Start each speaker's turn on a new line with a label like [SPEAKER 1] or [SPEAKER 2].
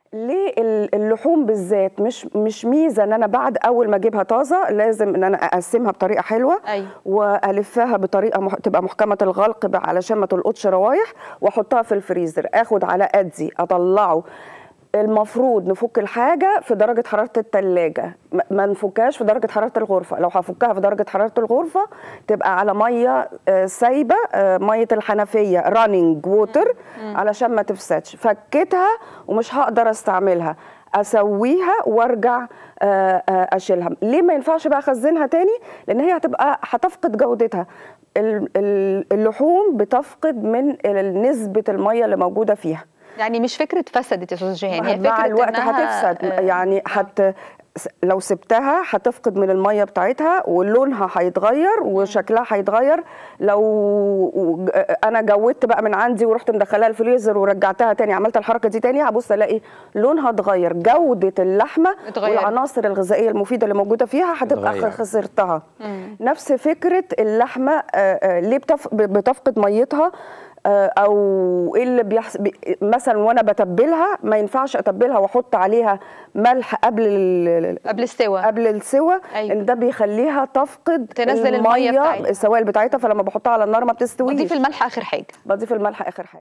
[SPEAKER 1] ليه ال- اللحوم بالذات مش مش ميزه ان انا بعد اول ما اجيبها طازه لازم ان انا اقسمها بطريقه حلوه
[SPEAKER 2] أيوة.
[SPEAKER 1] والفها بطريقه مح... تبقى محكمه الغلق ب- علشان ما تلقطش روايح واحطها في الفريزر اخد على قدي اطلعه المفروض نفك الحاجه في درجه حراره الثلاجه ما نفكهاش في درجه حراره الغرفه لو هفكها في درجه حراره الغرفه تبقى على ميه آه، سايبه آه، ميه الحنفيه رانينج ووتر علشان ما تفسدش فكيتها ومش هقدر استعملها اسويها وارجع آه، آه، اشيلها ليه ما ينفعش بقى اخزنها تاني لان هي هتبقى هتفقد جودتها ال- ال- اللحوم بتفقد من ال- نسبه الميه اللي موجوده فيها
[SPEAKER 2] يعني مش فكره فسدت يا استاذ جيهان هي
[SPEAKER 1] مع
[SPEAKER 2] فكره
[SPEAKER 1] الوقت
[SPEAKER 2] إنها-
[SPEAKER 1] هتفسد
[SPEAKER 2] آه،
[SPEAKER 1] يعني هت لو سبتها هتفقد من الميه بتاعتها ولونها هيتغير وشكلها هيتغير لو انا جودت بقى من عندي ورحت مدخلها الفريزر ورجعتها تاني عملت الحركه دي تاني هبص الاقي لونها اتغير جوده اللحمه
[SPEAKER 2] اتغيرت.
[SPEAKER 1] والعناصر الغذائيه المفيده اللي موجوده فيها هتبقى
[SPEAKER 3] اتغير.
[SPEAKER 1] خسرتها نفس فكره اللحمه آه، آه، ليه بتف- بتفقد ميتها آه، او ايه اللي بيحصل بي- مثلا وانا بتبلها ما ينفعش اتبلها واحط عليها ملح قبل ال-
[SPEAKER 2] قبل السوا
[SPEAKER 1] قبل السوى
[SPEAKER 2] أيوة.
[SPEAKER 1] ان ده بيخليها تفقد
[SPEAKER 2] تنزل المية بتاعتها.
[SPEAKER 1] السوائل بتاعتها فلما بحطها على النار ما بتستويش
[SPEAKER 2] بضيف الملح اخر حاجه
[SPEAKER 1] بضيف الملح اخر حاجه